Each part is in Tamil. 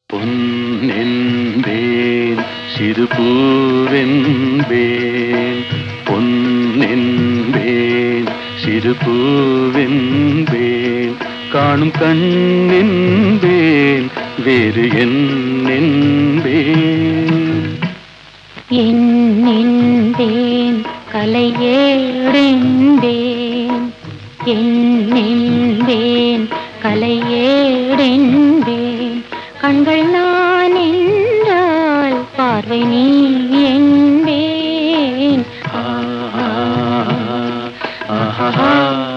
பொன்னென்பேன் சிறு பூவென்பேன் பொன்னென்பேன் சிறு பூவென்பேன் காணும் கண்ணென்பேன் வேறு என்னென்பேன் என்னென்பேன் கலையேடென்பேன் என்னென்பேன் கலையேடென்பேன் கண்கள் நான் என்றால் பார்வை நீ என்பேன் ஆஹா, ஆஹா,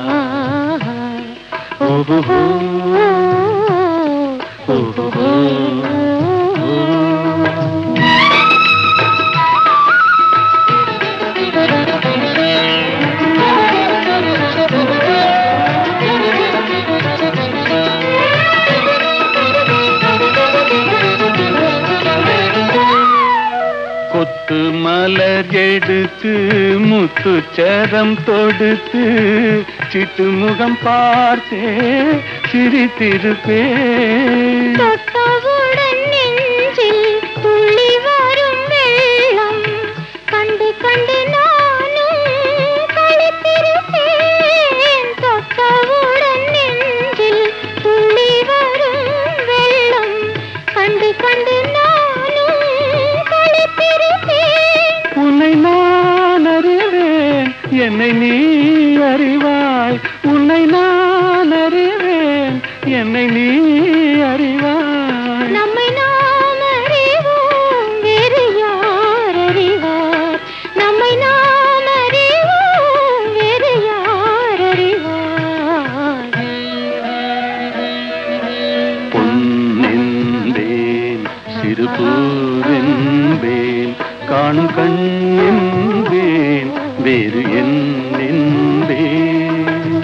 ஓஹோ, ஓஹோ. கொத்து மலர் எடுத்து முத்து சரம் தொடுத்து சிட்டு முகம் பார்த்தே சிரித்திருப்பேன் தொட்டவுடன் நெஞ்சில் துள்ளி வரும் வெள்ளம் கண்டு கண்டு நானும் களித்திருப்பேன் தொட்டவுடன் நெஞ்சில் துள்ளி வரும் வெள்ளம் கண்டு கண்டு நானும் களித்திருப்பேன் உன்னை நான் அறிவேன் என்னை நீ அறிவாய் உன்னை நான் அறிவேன் என்னை நீ அறிவாய் நம்மை நாம் அறிவோம் வேறு யார் அறிவார் நம்மை நாம் அறிவோம் வேறு யார் அறிவார் பொன்னென்பேன் சிறு பூவென்பேன் காணும் கண்ணென்பேன் வேறு என்னென்பேன்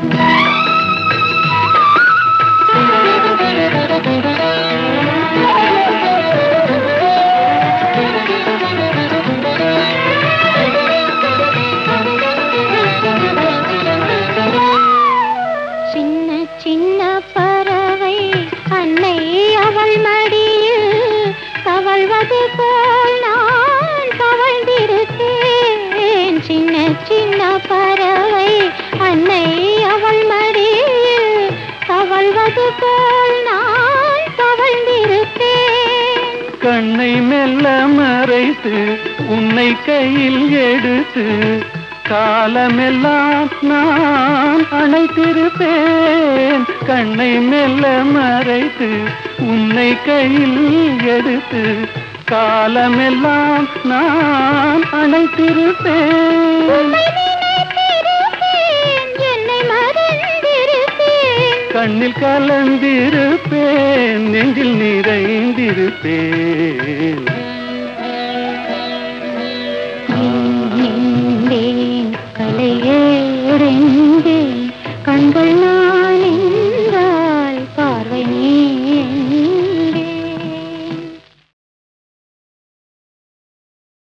சின்ன சின்ன பறவை அன்னை அவள் மடியில் தவழ்வது போல் நான் தவழ்ந்திருக்கேன் சின்ன சின்ன பறவை அன்னை அவள் மடியில் தவழ்வது போல் நான் தவழ்ந்திருக்கேன் கண்ணை மெல்ல மறைத்து உன்னை கையில் எடுத்து காலமெல்லாம் நான் அணைத்திருப்பேன் கண்ணை மெல்ல மறைத்து உன்னை கையில் எடுத்து காலமெல்லாம் நான் அணைத்திருப்பேன் உன்னை நினைத்திருப்பேன், என்னை மறந்திருப்பேன் கண்ணில் கலந்திருப்பேன் நெஞ்சில் நிறைந்திருப்பேன்